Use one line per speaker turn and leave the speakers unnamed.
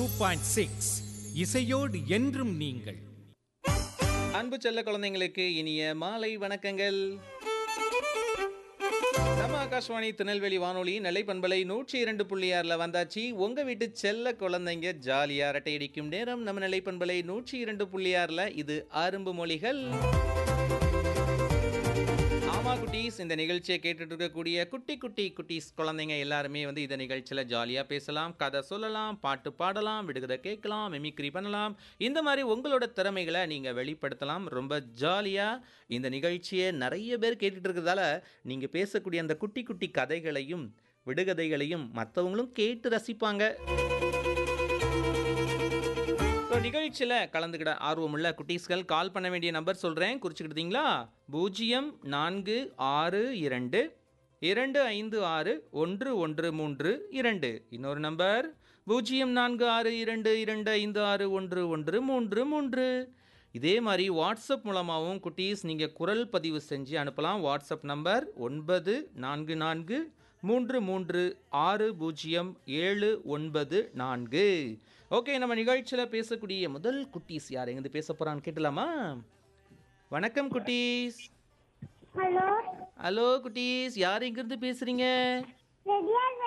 point six இசையோடு என்றும் நீங்கள்
அன்பு செல்ல குழந்தைங்களுக்கு இனிய மாலை வணக்கங்கள் நம்ம ஆகாஷ்வாணி திருநெல்வேலி வானொலி நெல்லை பண்பலை நூற்றி இரண்டு புள்ளி ஆறில் வந்தாச்சு உங்கள் வீட்டு செல்ல குழந்தைங்க ஜாலியாக அரட்டை அடிக்கும் நேரம் நம்ம நெல்லை பண்பலை நூற்றி இரண்டு புள்ளி ஆறில் இது அரும்பு மொழிகள் ஆமா குட்டீஸ் இந்த நிகழ்ச்சியை கேட்டுட்டு இருக்கக்கூடிய குட்டி குட்டி குட்டீஸ் குழந்தைங்க எல்லாருமே வந்து இந்த நிகழ்ச்சியில் ஜாலியாக பேசலாம் கதை சொல்லலாம் பாட்டு பாடலாம் விடுகதை கேட்கலாம் மிமிக்ரி பண்ணலாம் இந்த மாதிரி உங்களோட திறமைகளை நீங்கள் வெளிப்படுத்தலாம் ரொம்ப ஜாலியாக இந்த நிகழ்ச்சியை நிறைய பேர் கேட்டுட்டு இருக்கிறதால நீங்கள் பேசக்கூடிய அந்த குட்டி குட்டி கதைகளையும் விடுகதைகளையும் மற்றவங்களும் கேட்டு ரசிப்பாங்க ஸோ நிகழ்ச்சியில் கலந்துக்கிட ஆர்வமுள்ள குட்டீஸ்கள் கால் பண்ண வேண்டிய நம்பர் சொல்கிறேன் குறிச்சுக்கிட்டீங்களா பூஜ்ஜியம் நான்கு ஆறு இரண்டு இரண்டு ஐந்து ஆறு ஒன்று ஒன்று மூன்று இரண்டு இன்னொரு நம்பர் பூஜ்ஜியம் நான்கு ஆறு இரண்டு இரண்டு ஐந்து ஆறு ஒன்று ஒன்று மூன்று மூன்று இதே மாதிரி வாட்ஸ்அப் மூலமாகவும் குட்டீஸ் நீங்கள் குரல் பதிவு செஞ்சு அனுப்பலாம் வாட்ஸ்அப் நம்பர் ஒன்பது நான்கு நான்கு மூன்று மூன்று ஆறு பூஜ்ஜியம் ஏழு ஒன்பது நான்கு ஓகே நம்ம நிகழ்ச்சியில் பேசக்கூடிய முதல் குட்டீஸ் யார் எங்கேருந்து பேச போகிறான்னு கேட்டலாமா வணக்கம் குட்டீஸ்
ஹலோ
ஹலோ குட்டீஸ் யார் எங்கேருந்து பேசுகிறீங்க
ரெடியா